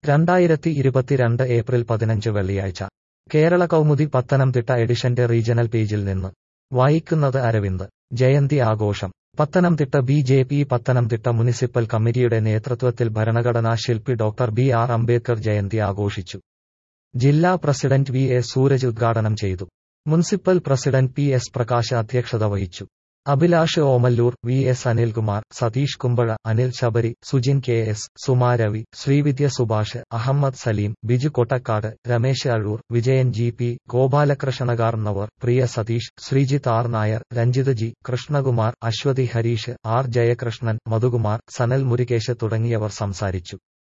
രണ്ടായിരത്തി ഇരുപത്തിരണ്ട് ഏപ്രിൽ പതിനഞ്ച് വെള്ളിയാഴ്ച കേരള കൗമുദി പത്തനംതിട്ട എഡിഷന്റെ റീജണൽ പേജിൽ നിന്ന് വായിക്കുന്നത് അരവിന്ദ് ജയന്തി ആഘോഷം Pathanamthitta B J P Pathanamthitta municipal കമ്മിറ്റിയുടെ നേതൃത്വത്തിൽ ഭരണഘടനാ ശില്പി doctor B R Ambedkar Jayanti ആഘോഷിച്ചു ജില്ലാ പ്രസിഡന്റ് വി എ സൂരജ് ഉദ്ഘാടനം ചെയ്തു municipal president P S Prakash അധ്യക്ഷത വഹിച്ചു Abhilash Omallur V S Anilkumar Satheesh Kumbazha Anil Sabari Sujin K S Sumaravi Srividya Subhash Ahammed Saleem Biju Kottakkad Ramesh Azhoor Vijayan G P Gopalakrishnakarnavar Priya Satheesh Sreejith R Nair Ranjith G Krishnakumar Aswathy Harish R Jayakrishnan Madhukumar Sanal Murukesh തുടങ്ങിയവർ സംസാരിച്ചു